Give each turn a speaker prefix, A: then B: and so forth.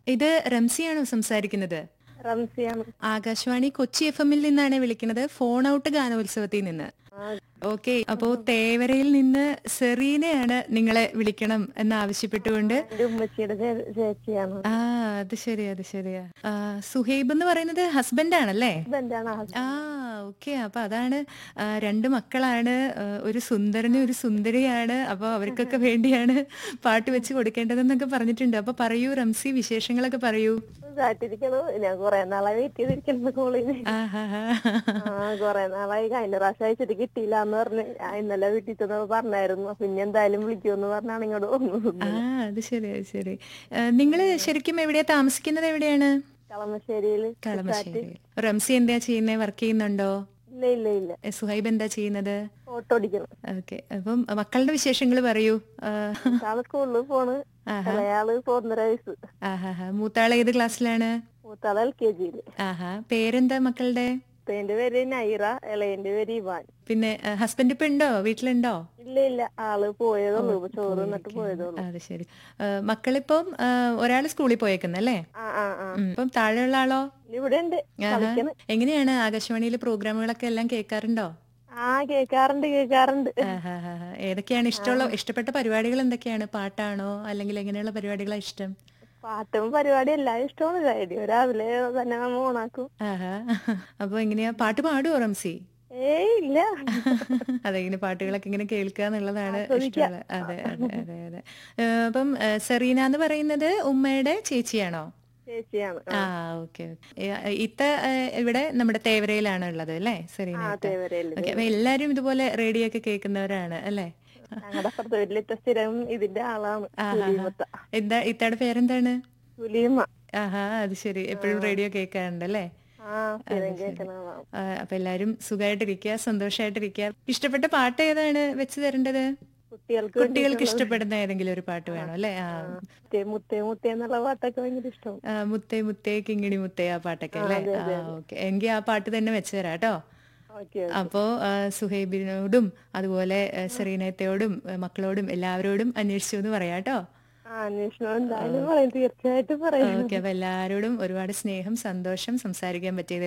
A: ഇത് റംസിയാണോ സംസാരിക്കുന്നത്
B: റംസിയാണ്
A: ആകാശവാണി കൊച്ചി എഫ് എമ്മിൽ നിന്നാണ് വിളിക്കുന്നത് ഫോൺ ഔട്ട് ഗാനോത്സവത്തിൽ നിന്ന്
B: ആ,
A: ഓക്കെ അപ്പോ തേവരയിൽ നിന്ന് സെറീനയാണ് നിങ്ങളെ വിളിക്കണം എന്ന് ആവശ്യപ്പെട്ടുകൊണ്ട്
B: എന്റെ ഉമ്മച്ചിയുടെ ചേ- ചേച്ചിയാണ്
A: ആ അത് ശരി അത് ശരിയാ ആ, സുഹൈബ് എന്ന് പറയുന്നത് ഹസ്ബൻഡ് ആണല്ലേ
B: ഹസ്ബൻഡാണ് ഹസ്ബൻഡ്
A: ആ ഓക്കെ അപ്പൊ അതാണ് ആ, രണ്ട് മക്കളാണ് ആ, ഒരു സുന്ദരനും ഒരു സുന്ദരിയാണ് അപ്പൊ അവർക്കൊക്കെ വേണ്ടിയാണ് പാട്ട് വെച്ച് കൊടുക്കേണ്ടതെന്നൊക്കെ പറഞ്ഞിട്ടുണ്ട് അപ്പൊ പറയൂ റംസി വിശേഷങ്ങളൊക്കെ പറയൂ
B: ഇതായിട്ടിരിക്കണു ഞാൻ കൊറേ നാളായി വെയിറ്റ് ചെയ്തിരിക്കുന്നു കോളിന്
A: ആഹാഹാ.
B: ആ കൊറേ നാളായി കഴിഞ്ഞ പ്രാവശ്യം അയച്ചിട്ട് കിട്ടിയില്ല എന്ന് പറഞ്ഞ് ഞാൻ ഇന്നലെ വീട്ടിൽ ചെന്നപ്പോ പറഞ്ഞായിരുന്നു പിന്നെ എന്തായാലും വിളിക്കുമെന്ന് പറഞ്ഞാണ് ഇങ്ങോട്ട് വന്നത്
A: ആ അത് ശരി അത് ശരി ആ, നിങ്ങള് ശരിക്കും എവിടെയാ താമസിക്കുന്നത് എവിടെയാണ്
B: കളമശ്ശേരിയില്
A: കളമശ്ശേരി റംസി എന്താ ചെയ്യുന്നത് വർക്ക് ചെയ്യുന്നുണ്ടോ
B: ഇല്ല ഇല്ല ഇല്ല
A: എ, സുഹൈബ് എന്താ ചെയ്യുന്നത്
B: ഓട്ടോ ഓടിക്കണം
A: ഓക്കെ അപ്പം മക്കളുടെ വിശേഷങ്ങൾ പറയൂ ആ,
B: ആള് സ്കൂളിൽ പോണ്
A: ആഹാ.
B: ഇളയാള് ഒന്നര വയസ്സ്
A: ആഹാഹാ മൂത്താള് ഏത് ക്ലാസ്സിലാണ്
B: മൂത്താള് എൽ കെ ജിയില്
A: ആഹാ പേരെന്താ മക്കളുടെ
B: എന്റെ പേര് നൈറ ഇളയന്റെ പേര് ഇവാൻ
A: പിന്നെ ഹസ്ബൻഡ് ഇപ്പൊ ഉണ്ടോ വീട്ടിലുണ്ടോ
B: ഇല്ല ഇല്ല ആള് പോയതുള്ളൂ ഇപ്പൊ ചോറ് തിന്നിട്ട് പോയതുള്ളൂ
A: അത് ശരി ആ, മക്കളിപ്പം ആ, ഒരാള് സ്കൂളിൽ പോയേക്കുന്നല്ലേ
B: ആ ആ ആ
A: ഉം. ഇപ്പം താഴെയുള്ള ആളോ
B: ഇവിടെ ഉണ്ട്
A: ആഹാ.
B: കളിക്കണ്
A: എങ്ങനെയാണ് ആകാശവാണിയിലെ പ്രോഗ്രാമുകളൊക്കെ എല്ലാം കേൾക്കാറുണ്ടോ
B: ആ കേക്കാറുണ്ട് കേക്കാറുണ്ട്
A: ആഹാഹാഹാ. ഏതൊക്കെയാണ് ഇഷ്ടമുള്ള ഇഷ്ടപ്പെട്ട പരിപാടികൾ എന്തൊക്കെയാണ് പാട്ടാണോ അല്ലെങ്കിൽ എങ്ങനെയുള്ള പരിപാടികളാ ഇഷ്ടം
B: പാട്ടും പരിപാടി എല്ലാം ഇഷ്ടമാണ് റേഡിയോ രാവിലെ തന്നെ നമ്മ ഓണാക്കും
A: ആഹാ അപ്പൊ എങ്ങനെയാ പാട്ട് പാടുവോ റംസി
B: ഏയ് ഇല്ല
A: അതെ ഇങ്ങനെ പാട്ടുകളൊക്കെ ഇങ്ങനെ കേൾക്കുക എന്നുള്ളതാണ്
B: ആസ്വദിക്കാം.
A: ഇഷ്ടമുള്ളത് അതെ അതെ അതെ അതെ ഏ, അപ്പം ഏ, സെറീന എന്ന് പറയുന്നത് ഉമ്മയുടെ ചേച്ചിയാണോ
B: ചേച്ചിയാണ്
A: ആ ഓക്കെ ഇത്ത ഏ, ഇവിടെ നമ്മുടെ തേവരയിലാണ് ഉള്ളത് അല്ലേ സെറീന
B: ആ
A: ഇത്ത.
B: തേവരയില്
A: ഓക്കെ അപ്പൊ എല്ലാരും ഇതുപോലെ റേഡിയോ ഒക്കെ കേൾക്കുന്നവരാണ് അല്ലേ
B: ഞങ്ങളുടെ അപ്പുറത്തെ വീട്ടിലത്തെ സ്ഥിരം ഇതിന്റെ ആളാണ്
A: ആഹാ.
B: സുലീമത്ത
A: എന്താ ഇത്തയുടെ പേരെന്താണ്
B: സുലീമ
A: ആഹാ അത് ശരി എപ്പോഴും റേഡിയോ കേൾക്കാറുണ്ട് അല്ലേ
B: ആ സ്ഥിരം കേൾക്കണ ആളാണ്
A: ആ, അപ്പൊ എല്ലാരും സുഖമായിട്ടിരിക്കുക സന്തോഷമായിട്ടിരിക്കുക ഇഷ്ടപ്പെട്ട പാട്ട് ഏതാണ് വെച്ച് തരേണ്ടത്
B: കുട്ടികൾക്ക്
A: കുട്ടികൾക്ക് ഇഷ്ടപ്പെടുന്ന ഏതെങ്കിലും ഒരു പാട്ട് വേണം അല്ലേ ആ
B: മുത്തേ മുത്തേ മുത്തേ എന്നുള്ള പാട്ടൊക്കെ ഭയങ്കര ഇഷ്ടം
A: ആ, മുത്തേ മുത്തേ കിങ്ങിണി മുത്തേ ആ പാട്ടൊക്കെ അല്ലേ ആ ഓക്കെ എങ്കിൽ ആ പാട്ട് തന്നെ വെച്ച് തരാം കേട്ടോ
B: ഓക്കെ
A: അപ്പോ ആ, സുഹൈബിനോടും അതുപോലെ ആ, സെറീനത്തോടും ആ, മക്കളോടും എല്ലാവരോടും അന്വേഷിച്ചു എന്ന് പറയാം കേട്ടോ
B: ആ അന്വേഷണം എന്തായാലും പറയും തീർച്ചയായിട്ടും പറയും
A: ഓക്കെ അപ്പൊ എല്ലാവരോടും ഒരുപാട് സ്നേഹം സന്തോഷം സംസാരിക്കാൻ പറ്റിയത്